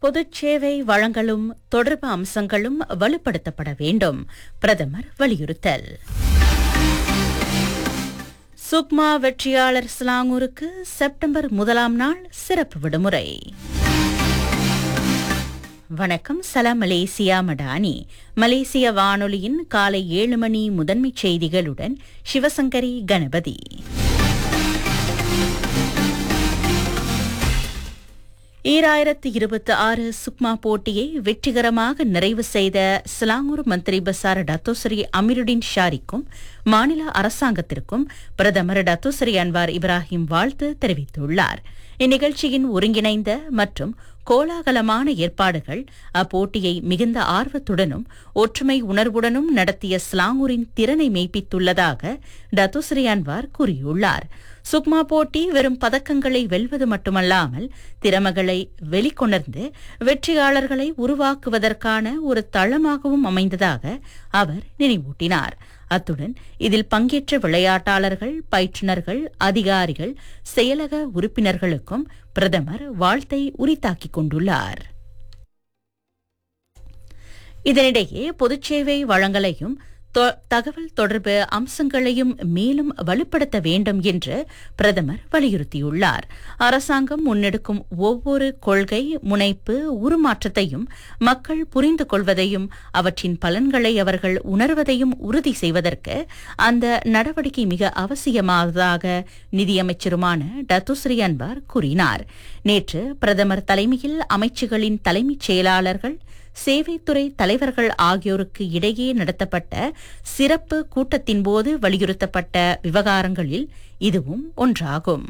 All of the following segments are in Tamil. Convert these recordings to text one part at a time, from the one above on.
பொதுச் சேவை வழங்கலும் தொடர்பு அம்சங்களும் வலுப்படுத்தப்பட வேண்டும் பிரதமர் வலியுறுத்தல் சுக்மா வெற்றியாளர் ஸ்லாங்கூருக்கு செப்டம்பர் முதலாம் நாள் சிறப்பு விடுமுறை வணக்கம் சலாம் மலேசியா மடானி மலேசிய வானொலியின் காலை ஏழு மணி முதன்மைச் செய்திகளுடன் சிவசங்கரி கணபதி ஈராயிரத்து இருபத்தி ஆறு சுக்மா போட்டியை வெற்றிகரமாக நிறைவு செய்த சிலாங்கூர் மந்திரி பசார் டத்தோசரி அமீருடின் ஷாரிக்கும் மாநில அரசாங்கத்திற்கும் பிரதமர் டத்தோசரி அன்வார் இப்ராஹிம் வாழ்த்து தெரிவித்துள்ளார் இந்நிகழ்ச்சியின் ஒருங்கிணைந்த மற்றும் கோலாகலமான ஏற்பாடுகள் அப்போட்டியை மிகுந்த ஆர்வத்துடனும் ஒற்றுமை உணர்வுடனும் நடத்திய ஸ்லாங்கூரின் திறனை மெய்ப்பித்துள்ளதாக டத்துஸ்ரீ அன்வார் கூறியுள்ளார் சுக்மா போட்டி வெறும் பதக்கங்களை வெல்வது மட்டுமல்லாமல் திறமைகளை வெளிக்கொணர்ந்து வெற்றியாளர்களை உருவாக்குவதற்கான ஒரு தளமாகவும் அமைந்ததாக அவர் நினைவூட்டினார் அத்துடன் இதில் பங்கேற்ற விளையாட்டாளர்கள் பயிற்றுநர்கள் அதிகாரிகள் செயலக உறுப்பினர்களுக்கும் பிரதமர் வாழ்த்தை உரித்தாக்கிக் கொண்டுள்ளார் இதனிடையே பொதுச்சேவை வழங்கலையும் தகவல் தொடர்பு அம்சங்களையும் மேலும் வலுப்படுத்த வேண்டும் என்று பிரதமர் வலியுறுத்தியுள்ளார் அரசாங்கம் முன்னெடுக்கும் ஒவ்வொரு கொள்கை முனைப்பு உருமாற்றத்தையும் மக்கள் புரிந்து கொள்வதையும் அவற்றின் பலன்களை அவர்கள் உணர்வதையும் உறுதி செய்வதற்கு அந்த நடவடிக்கை மிக அவசியமானதாக நிதியமைச்சருமான டத்துஸ்ரீ அன்வார் கூறினார் நேற்று பிரதமர் தலைமையில் அமைச்சுகளின் தலைமைச் செயலாளர்கள் சேவைத்துறை தலைவர்கள் ஆகியோருக்கு இடையே நடத்தப்பட்ட சிறப்பு கூட்டத்தின்போது வலியுறுத்தப்பட்ட விவகாரங்களில் இதுவும் ஒன்றாகும்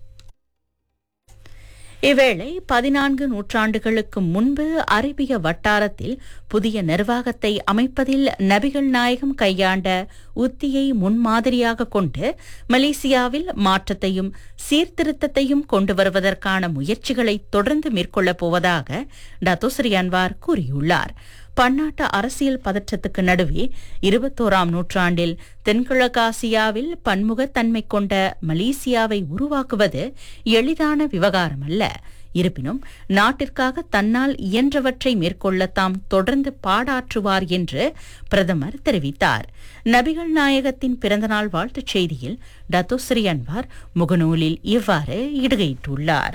இவ்வேளை பதினான்கு நூற்றாண்டுகளுக்கு முன்பு அரேபிய வட்டாரத்தில் புதிய நிர்வாகத்தை அமைப்பதில் நபிகள் நாயகம் கையாண்ட உத்தியை முன்மாதிரியாக கொண்டு மலேசியாவில் மாற்றத்தையும் சீர்திருத்தத்தையும் கொண்டு வருவதற்கான முயற்சிகளை தொடர்ந்து மேற்கொள்ளப் போவதாக டத்தோஸ்ரீ அன்வார் கூறியுள்ளார் பன்னாட்டு அரசியல் பதற்றத்துக்கு நடுவே இருபத்தோராம் நூற்றாண்டில் தென்கிழக்காசியாவில் பன்முகத்தன்மை கொண்ட மலேசியாவை உருவாக்குவது எளிதான விவகாரம் அல்ல இருப்பினும் நாட்டிற்காக தன்னால் இயன்றவற்றை மேற்கொள்ள தாம் தொடர்ந்து பாடாற்றுவார் என்று பிரதமர் தெரிவித்தார் நபிகள் நாயகத்தின் பிறந்தநாள் வாழ்த்துச் செய்தியில் டத்தோஸ்ரீ அன்வார் முகநூலில் இவ்வாறு இடுகையிட்டுள்ளார்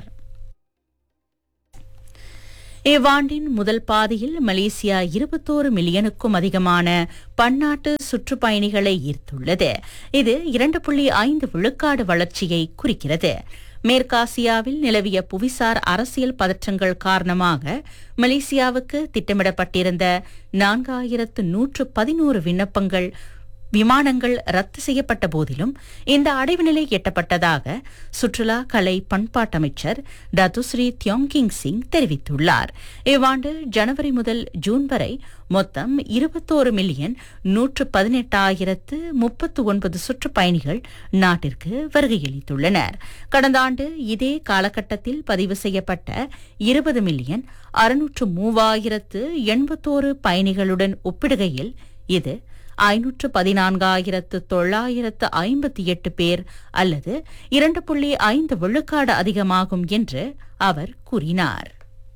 இவ்வாண்டின் முதல் பாதியில் மலேசியா இருபத்தோரு மில்லியனுக்கும் அதிகமான பன்னாட்டு சுற்றுப்பயணிகளை ஈர்த்துள்ளது இது இரண்டு புள்ளி ஐந்து விழுக்காடு வளர்ச்சியை குறிக்கிறது மேற்காசியாவில் நிலவிய புவிசார் அரசியல் பதற்றங்கள் காரணமாக மலேசியாவுக்கு திட்டமிடப்பட்டிருந்த நான்காயிரத்து நூற்று பதினோரு விண்ணப்பங்கள் விமானங்கள் ரத்து செய்யப்பட்ட போதிலும் இந்த அடைவு நிலை எட்டப்பட்டதாக சுற்றுலா கலை பண்பாட்டு அமைச்சர் டத்துஸ்ரீ தியோங்கிங் சிங் தெரிவித்துள்ளார் இவ்வாண்டு ஜனவரி முதல் ஜூன் வரை மொத்தம் இருபத்தோரு மில்லியன் நூற்று பதினெட்டாயிரத்து முப்பத்து ஒன்பது சுற்றுப்பயணிகள் நாட்டிற்கு வருகையளித்துள்ளனர் கடந்த ஆண்டு இதே காலகட்டத்தில் பதிவு செய்யப்பட்ட இருபது மில்லியன் அறுநூற்று மூவாயிரத்து எண்பத்தோரு பயணிகளுடன் ஒப்பிடுகையில் இது ஐநூற்று பதினான்காயிரத்து தொள்ளாயிரத்து ஐம்பத்தி எட்டு பேர் அல்லது இரண்டு புள்ளி ஐந்து விழுக்காடு அதிகமாகும் என்று அவர் கூறினார்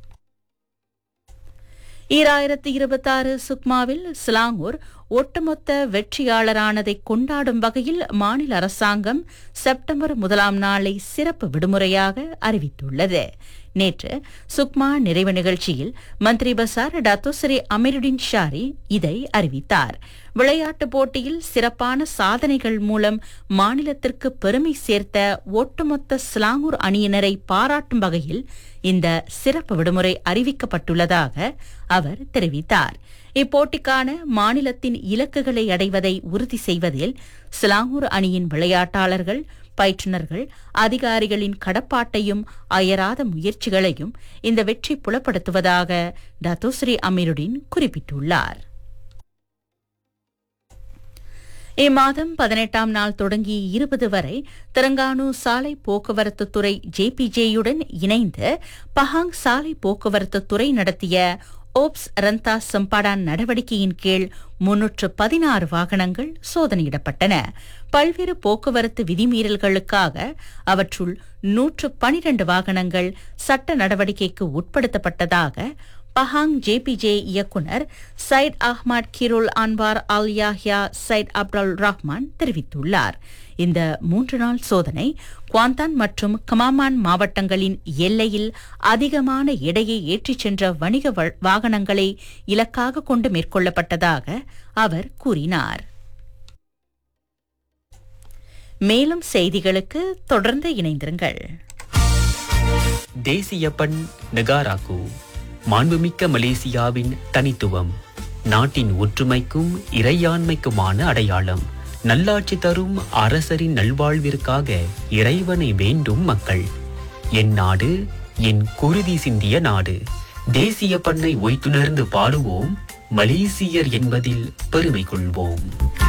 ஈராயிரத்து இருபத்தாறு சுக்மாவில் சிலாங்கூர் ஒட்டுமொத்த வெற்றியாளரானதை கொண்டாடும் வகையில் மாநில அரசாங்கம் செப்டம்பர் முதலாம் நாளை சிறப்பு விடுமுறையாக அறிவித்துள்ளது நேற்று சுக்மா நிறைவு நிகழ்ச்சியில் மந்திரி பசார் டத்தோசரி அமீருடின் ஷாரி இதை அறிவித்தார் விளையாட்டுப் போட்டியில் சிறப்பான சாதனைகள் மூலம் மாநிலத்திற்கு பெருமை சேர்த்த ஒட்டுமொத்த ஸ்லாங்கூர் அணியினரை பாராட்டும் வகையில் இந்த சிறப்பு விடுமுறை அறிவிக்கப்பட்டுள்ளதாக அவர் தெரிவித்தார் இப்போட்டிக்கான மாநிலத்தின் இலக்குகளை அடைவதை உறுதி செய்வதில் சிலாங்கூர் அணியின் விளையாட்டாளர்கள் பயிற்றுநர்கள் அதிகாரிகளின் கடப்பாட்டையும் அயராத முயற்சிகளையும் இந்த வெற்றி புலப்படுத்துவதாக டத்தோஸ்ரீ அமீருடின் குறிப்பிட்டுள்ளார் இம்மாதம் பதினெட்டாம் நாள் தொடங்கி இருபது வரை தெலங்கானு சாலை போக்குவரத்து துறை ஜேபிஜேயுடன் இணைந்து பஹாங் சாலை போக்குவரத்து துறை நடத்திய ஓப்ஸ் ரந்தா சம்பாடான் நடவடிக்கையின் கீழ் முன்னூற்று பதினாறு வாகனங்கள் சோதனையிடப்பட்டன பல்வேறு போக்குவரத்து விதிமீறல்களுக்காக அவற்றுள் நூற்று பனிரண்டு வாகனங்கள் சட்ட நடவடிக்கைக்கு உட்படுத்தப்பட்டதாக பஹாங் ஜேபிஜே இயக்குனர் Syed Ahmad Khairul Anwar Al Yahya Syed Abdul Rahman தெரிவித்துள்ளார் இந்த மூன்று நாள் சோதனை குவாந்தான் மற்றும் கமாமான் மாவட்டங்களின் எல்லையில் அதிகமான எடையை ஏற்றிச் சென்ற வணிக வ- வாகனங்களை இலக்காக கொண்டு மேற்கொள்ளப்பட்டதாக அவர் கூறினார் மேலும் செய்திகளுக்கு தொடர்ந்து இணைந்திருங்கள் தேசிய பண் நெகாராக்கு மாண்புமிக்க மலேசியாவின் தனித்துவம் நாட்டின் ஒற்றுமைக்கும் இறையாண்மைக்குமான அடையாளம் நல்லாட்சி தரும் அரசரின் நல்வாழ்விற்காக இறைவனை வேண்டும் மக்கள் என் நாடு என் குருதி சிந்திய நாடு தேசிய பண்ணை ஒய்த்துணர்ந்து பாடுவோம் மலேசியர் என்பதில் பெருமை கொள்வோம்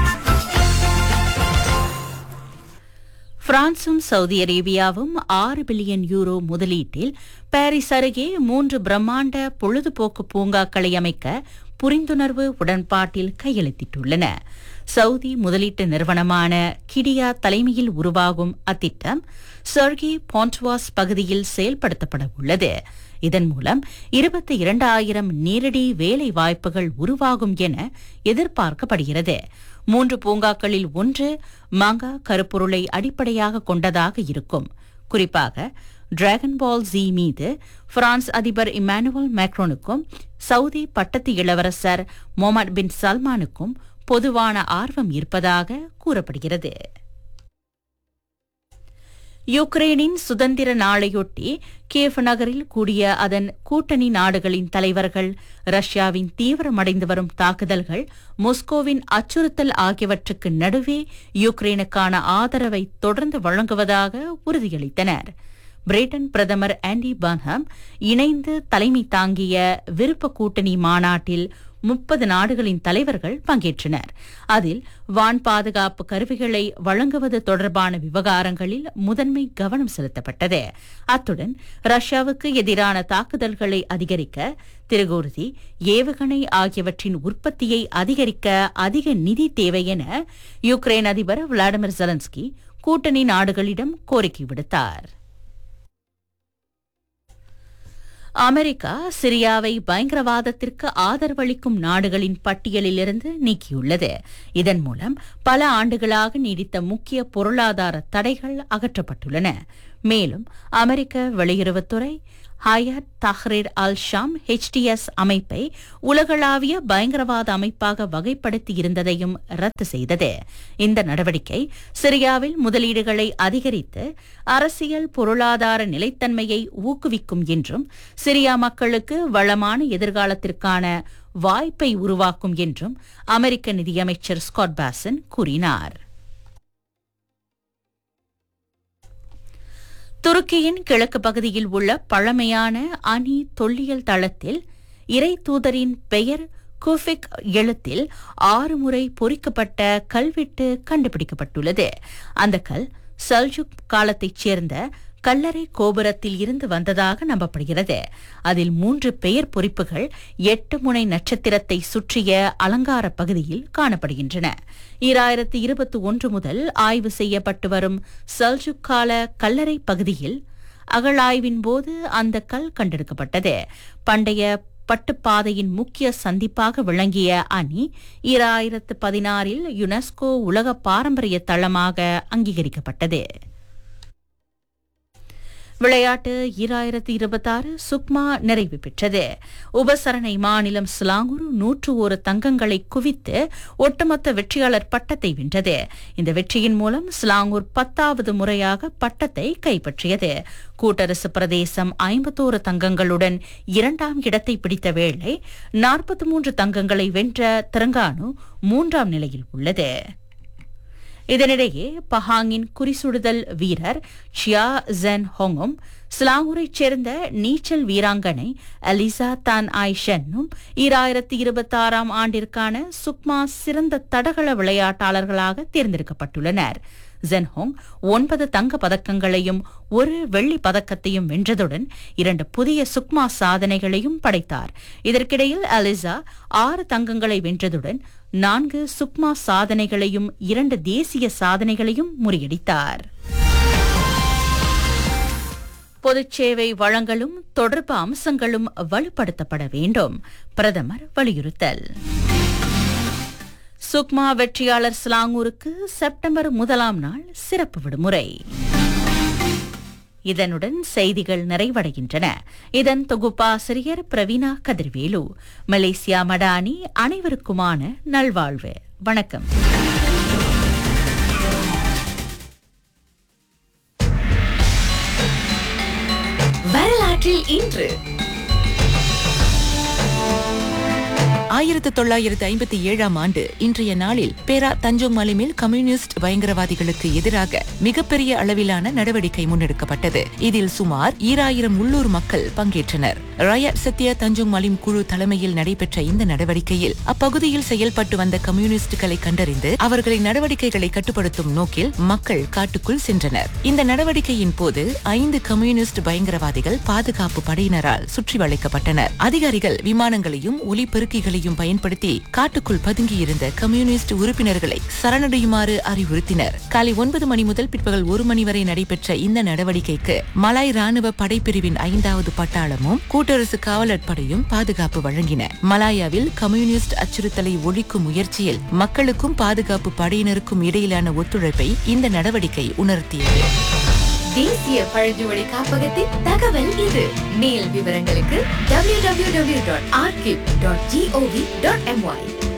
பிரான்சும் சவுதி அரேபியாவும் ஆறு பில்லியன் யூரோ முதலீட்டில் பாரிஸ் அருகே மூன்று பிரம்மாண்ட பொழுதுபோக்கு பூங்காக்களை அமைக்க புரிந்துணர்வு உடன்பாட்டில் கையெழுத்திட்டுள்ளன சவுதி முதலீட்டு நிறுவனமான கிடியா தலைமையில் உருவாகும் அத்திட்டம் சர்கி பாண்ட்வாஸ் பகுதியில் செயல்படுத்தப்பட உள்ளது இதன் மூலம் இருபத்தி இரண்டாயிரம் நேரடி வேலை வாய்ப்புகள் உருவாகும் என எதிர்பார்க்கப்படுகிறது மூன்று பூங்காக்களில் ஒன்று மாங்கா கருப்பொருளை அடிப்படையாக கொண்டதாக இருக்கும் குறிப்பாக டிராகன் பால் ஜி மீது பிரான்ஸ் அதிபர் இமானுவல் மேக்ரோனுக்கும் சவுதி பட்டத்து இளவரசர் மொஹமட் பின் சல்மானுக்கும் பொதுவான ஆர்வம் இருப்பதாக கூறப்படுகிறது யுக்ரைனின் சுதந்திர நாளையொட்டி கியேவ் நகரில் கூடிய அதன் கூட்டணி நாடுகளின் தலைவர்கள் ரஷ்யாவின் தீவிரமடைந்து வரும் தாக்குதல்கள் மொஸ்கோவின் அச்சுறுத்தல் ஆகியவற்றுக்கு நடுவே யுக்ரைனுக்கான ஆதரவை தொடர்ந்து வழங்குவதாக உறுதியளித்தனர் பிரிட்டன் பிரதமர் ஆண்டி பர்ன்ஹம் இணைந்து தலைமை தாங்கிய விருப்ப கூட்டணி மாநாட்டில் முப்பது நாடுகளின் தலைவர்கள் பங்கேற்றனர் அதில் வான் பாதுகாப்பு கருவிகளை வழங்குவது தொடர்பான விவகாரங்களில் முதன்மை கவனம் செலுத்தப்பட்டது அத்துடன் ரஷ்யாவுக்கு எதிரான தாக்குதல்களை அதிகரிக்க திருகூர்தி ஏவுகணை ஆகியவற்றின் உற்பத்தியை அதிகரிக்க அதிக நிதி தேவை என யுக்ரைன் அதிபர் விளாடிமிர் ஜெலன்ஸ்கி கூட்டணி நாடுகளிடம் கோரிக்கை விடுத்தார் அமெரிக்கா சிரியாவை பயங்கரவாதத்திற்கு ஆதரவளிக்கும் நாடுகளின் பட்டியலிலிருந்து நீக்கியுள்ளது இதன் மூலம் பல ஆண்டுகளாக நீடித்த முக்கிய பொருளாதார தடைகள் அகற்றப்பட்டுள்ளன மேலும் அமெரிக்க வெளியுறவுத்துறை Hayat Tahrir al Sham HTS அமைப்பை உலகளாவிய பயங்கரவாத அமைப்பாக வகைப்படுத்தி இருந்ததையும் ரத்து செய்தது இந்த நடவடிக்கை சிரியாவில் முதலீடுகளை அதிகரித்து அரசியல் பொருளாதார நிலைத்தன்மையை ஊக்குவிக்கும் என்றும் சிரியா மக்களுக்கு வளமான எதிர்காலத்திற்கான வாய்ப்பை உருவாக்கும் என்றும் அமெரிக்க நிதியமைச்சர் ஸ்காட் பாசன் கூறினார் துருக்கியின் கிழக்கு பகுதியில் உள்ள பழமையான அணி தொல்லியல் தளத்தில் இறை தூதரின் பெயர் குஃபிக் எழுத்தில் ஆறு முறை பொறிக்கப்பட்ட கல்வெட்டு கண்டுபிடிக்கப்பட்டுள்ளது அந்த கல் சல்ஜுக் காலத்தைச் சேர்ந்த கல்லறை கோபுரத்தில் இருந்து வந்ததாக நம்பப்படுகிறது அதில் மூன்று பெயர் பொறிப்புகள் எட்டு முனை நட்சத்திரத்தை சுற்றிய அலங்கார பகுதியில் காணப்படுகின்றன ஈராயிரத்தி இருபத்தி ஒன்று முதல் ஆய்வு செய்யப்பட்டு வரும் சல்ஜுக் கால கல்லறை பகுதியில் அகழாய்வின் போது அந்த கல் கண்டெடுக்கப்பட்டது பண்டைய பட்டுப்பாதையின் முக்கிய சந்திப்பாக விளங்கிய அணி ஈராயிரத்து பதினாறில் யுனெஸ்கோ உலக பாரம்பரிய தளமாக அங்கீகரிக்கப்பட்டது விளையாட்டு ஈராயிரத்தி இருபத்தாறு சுக்மா நிறைவு பெற்றது உபசரணை மாநிலம் சிலாங்கூர் நூற்று ஒரு தங்கங்களை குவித்து ஒட்டுமொத்த வெற்றியாளர் பட்டத்தை வென்றது இந்த வெற்றியின் மூலம் சிலாங்கூர் பத்தாவது முறையாக பட்டத்தை கைப்பற்றியது கூட்டரசு பிரதேசம் ஐம்பத்தோரு தங்கங்களுடன் இரண்டாம் இடத்தை பிடித்த வேளை நாற்பத்தி மூன்று தங்கங்களை வென்ற திரங்கானு மூன்றாம் நிலையில் உள்ளது இதனிடையே பஹாங்கின் குறிசுடுதல் வீரர் சியா ஜென் ஹோங்கும் ஸ்லாங்கூரைச் சேர்ந்த நீச்சல் வீராங்கனை அலிசா தான் ஆய் ஷென்னும் ஈராயிரத்தி இருபத்தாறாம் ஆண்டிற்கான சுக்மா சிறந்த தடகள விளையாட்டாளர்களாக தேர்ந்தெடுக்கப்பட்டுள்ளனர் ஜென்ஹோங் ஒன்பது தங்க பதக்கங்களையும் ஒரு வெள்ளி பதக்கத்தையும் வென்றதுடன் இரண்டு புதிய சுக்மா சாதனைகளையும் படைத்தார் இதற்கிடையில் அலிசா ஆறு தங்கங்களை வென்றதுடன் நான்கு சுக்மா சாதனைகளையும் இரண்டு தேசிய சாதனைகளையும் முறியடித்தார் பொதுச்சேவை வழங்கலும் தொடர்பு அம்சங்களும் வலுப்படுத்தப்பட வேண்டும் பிரதமர் வலியுறுத்தல் சுக்மா வெற்றியாளர் ஸ்லாங்கூருக்கு செப்டம்பர் முதலாம் நாள் சிறப்பு விடுமுறை இதனுடன் செய்திகள் நிறைவடைகின்றன இதன் தொகுப்பாசிரியர் பிரவீனா கதிர்வேலு மலேசியா மடானி அனைவருக்குமான நல்வாழ்வு வணக்கம் வரலாற்றில் இன்று ஆயிரத்து தொள்ளாயிரத்து ஐம்பத்தி ஏழாம் ஆண்டு இன்றைய நாளில் பேரா தஞ்சோங் மலிமில் கம்யூனிஸ்ட் பயங்கரவாதிகளுக்கு எதிராக மிகப்பெரிய அளவிலான நடவடிக்கை முன்னெடுக்கப்பட்டது இதில் சுமார் ஈராயிரம் உள்ளூர் மக்கள் பங்கேற்றனர் ரயா சத்யா தஞ்சோங் மலிம் குழு தலைமையில் நடைபெற்ற இந்த நடவடிக்கையில் அப்பகுதியில் செயல்பட்டு வந்த கம்யூனிஸ்டுகளை கண்டறிந்து அவர்களின் நடவடிக்கைகளை கட்டுப்படுத்தும் நோக்கில் மக்கள் காட்டுக்குள் சென்றனர் இந்த நடவடிக்கையின் போது ஐந்து கம்யூனிஸ்ட் பயங்கரவாதிகள் பாதுகாப்பு படையினரால் சுற்றி வளைக்கப்பட்டனர் அதிகாரிகள் விமானங்களையும் ஒலிபெருக்கிகளையும் பயன்படுத்தி காட்டுக்குள் பதுங்கியிருந்த கம்யூனிஸ்ட் உறுப்பினர்களை சரணடையுமாறு அறிவுறுத்தினர் காலை ஒன்பது மணி முதல் பிற்பகல் ஒரு மணி வரை நடைபெற்ற இந்த நடவடிக்கைக்கு மலாய் ராணுவ படைப்பிரிவின் ஐந்தாவது பட்டாளமும் கூட்டரசு காவலர் படையும் பாதுகாப்பு வழங்கின மலாயாவில் கம்யூனிஸ்ட் அச்சுறுத்தலை ஒழிக்கும் முயற்சியில் மக்களுக்கும் பாதுகாப்பு படையினருக்கும் இடையிலான ஒத்துழைப்பை இந்த நடவடிக்கை உணர்த்தியது தேசிய பழங்குடி காப்பகத்தின் தகவல் இது மேல் விவரங்களுக்கு www.archive.gov.my